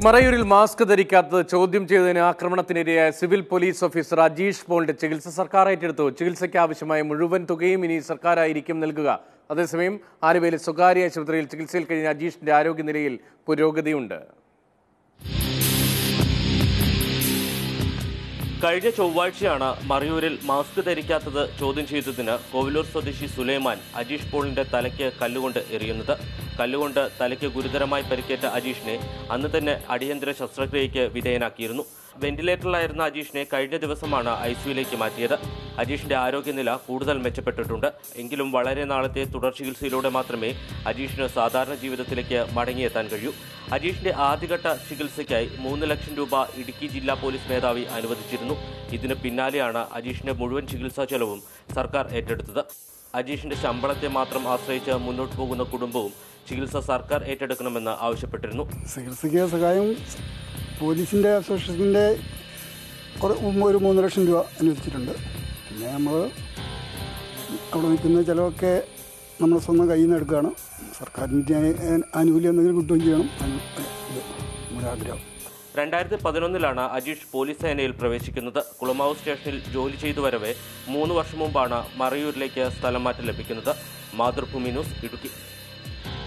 മറയൂരിൽ mask ധരിക്കാത്തത് ചോദ്യം ചെയ്തതിന് ആക്രമണത്തിനിരയായ സിവിൽ പോലീസ് ഓഫീസർ അജീഷ് പോളിന്റെ ചികിത്സ സർക്കാർ ഏറ്റെടുത്തു ചികിത്സയ്ക്ക് ആവശ്യമായ മുഴുവൻ തുകയും ഇനി സർക്കാരായിരിക്കും നൽകുക അതേസമയം ആലുവയിലെ സ്വകാര്യ ആശുപത്രിയിൽ ചികിത്സയിൽ കഴിഞ്ഞ അജീഷിന്റെ ആരോഗ്യനിലയിൽ പുരോഗതിയുണ്ട് കഴിഞ്ഞ ചൊവ്വാഴ്ചയാണ് മറയൂരിൽ മാസ്ക് ധരിക്കാത്തത് ചോദ്യം ചെയ്തതിന് കോവിലൂർ സ്വദേശി സുലൈമാൻ അജീഷ് പോളിന്റെ തലയ്ക്ക് കല്ലുകൊണ്ട് എറിയുന്നത് കല്ലുകൊണ്ട് തലയ്ക്ക് ഗുരുതരമായി പരിക്കേറ്റ അജീഷിനെ അന്ന് തന്നെ അടിയന്തര ശസ്ത്രക്രിയയ്ക്ക് വിധേയനാക്കിയിരുന്നു വെന്റിലേറ്ററിലായിരുന്ന അജീഷിനെ കഴിഞ്ഞ ദിവസമാണ് ഐ സിയുലേക്ക് മാറ്റിയത് അജീഷിന്റെ ആരോഗ്യനില കൂടുതൽ മെച്ചപ്പെട്ടിട്ടുണ്ട് എങ്കിലും വളരെ നാളത്തെ തുടർ ചികിത്സയിലൂടെ മാത്രമേ അജീഷിന് സാധാരണ ജീവിതത്തിലേക്ക് മടങ്ങിയെത്താൻ കഴിയൂ അജീഷിന്റെ ആദ്യഘട്ട ചികിത്സയ്ക്കായി മൂന്ന് ലക്ഷം രൂപ ഇടുക്കി ജില്ലാ പോലീസ് മേധാവി അനുവദിച്ചിരുന്നു ഇതിന് പിന്നാലെയാണ് അജീഷിന്റെ മുഴുവൻ ചികിത്സാ ചെലവും സർക്കാർ ഏറ്റെടുത്തത് അജീഷിന്റെ ശമ്പളത്തെ മാത്രം ആശ്രയിച്ച് മുന്നോട്ട് പോകുന്ന കുടുംബവും ചികിത്സ സർക്കാർ ഏറ്റെടുക്കണമെന്ന് ആവശ്യപ്പെട്ടിരുന്നു ചികിത്സയ്ക്ക് സഹായം പോലീസിൻ്റെ അസോസിയേഷൻ്റെ കുറേ ഒരു മൂന്ന് ലക്ഷം രൂപ അനുവദിച്ചിട്ടുണ്ട് പിന്നെ നമ്മൾ അവിടെ നിൽക്കുന്ന ചിലവൊക്കെ നമ്മൾ സ്വന്തം കയ്യിൽ നിന്ന് എടുക്കുകയാണ് സർക്കാരിൻ്റെ ആനുകൂല്യം എന്തെങ്കിലും കിട്ടുകയും ചെയ്യണം ആണ് ഇത് നമ്മുടെ ആഗ്രഹം രണ്ടായിരത്തി പതിനൊന്നിലാണ് അജീഷ് പോലീസ് സേനയിൽ പ്രവേശിക്കുന്നത് കുളമാവ് സ്റ്റേഷനിൽ ജോലി ചെയ്തു വരവെ മൂന്ന് വർഷം മുമ്പാണ് മറയൂരിലേക്ക് സ്ഥലം മാറ്റം ലഭിക്കുന്നത് മാതൃഭൂമി ന്യൂസ് ഇടുക്കി